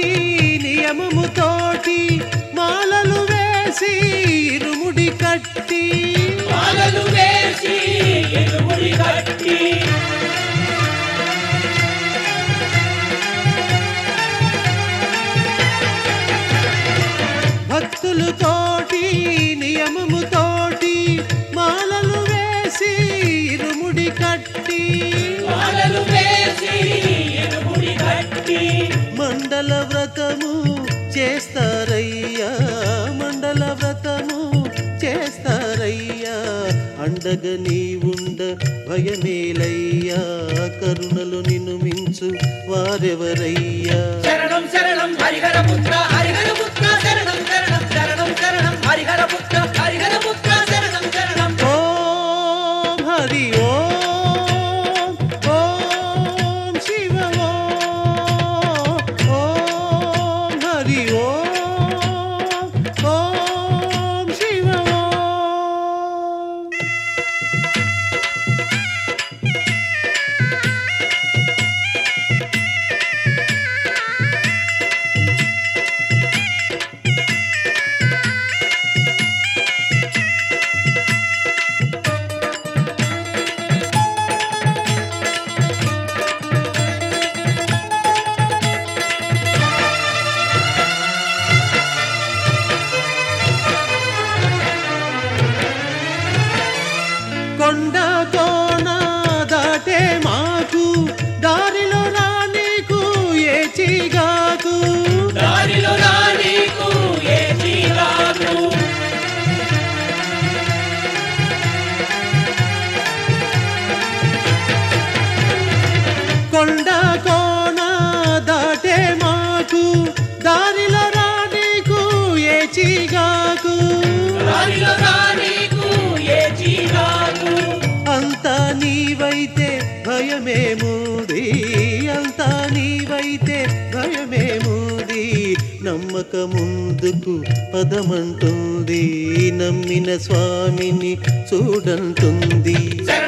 తోటి నియమము తోటి మాలలు వేసి ఇరుముడి కట్టి మాలలు వేసి ఎరుముడి కట్టి భక్తులు తోటి నియమము తోటి మాలలు వేసి ఇరుముడి కట్టి మాలలు వేసి ఎరుముడి కట్టి మండల వ్రతము చేస్తారయ్యా మండల వ్రతము చేస్తారయ్యా అండగ నీ ఉండ భయమేలయ్యా కరుణలు నిన్ను మించు వారెవరయ్యా శరణం శరణం హరిహర పుత్ర హరిహర పుత్ర శరణం శరణం శరణం శరణం హరిహర పుత్ర హరిహర పుత్ర శరణం శరణం ఓం హరి ఓం ఓం శివ ఓం ఓం హరి ఓం ఓం శివ ఓం కొండ కోన దాటే మాకు దారిలో రానీకు ఏ చీగాకు దారిలో రానీకు ఏ చీరాకు కొండ కోన దాటే మాకు దారిలో రానీకు ఏ చీగాకు దారిలో రానీకు ఏ చీరాకు అంతా నీవైతే భయమేముది అంతా నీవైతే భయమేముది నమ్మక ముందుకు పదమంటుంది నమ్మిన స్వామిని చూడంటుంది శరణం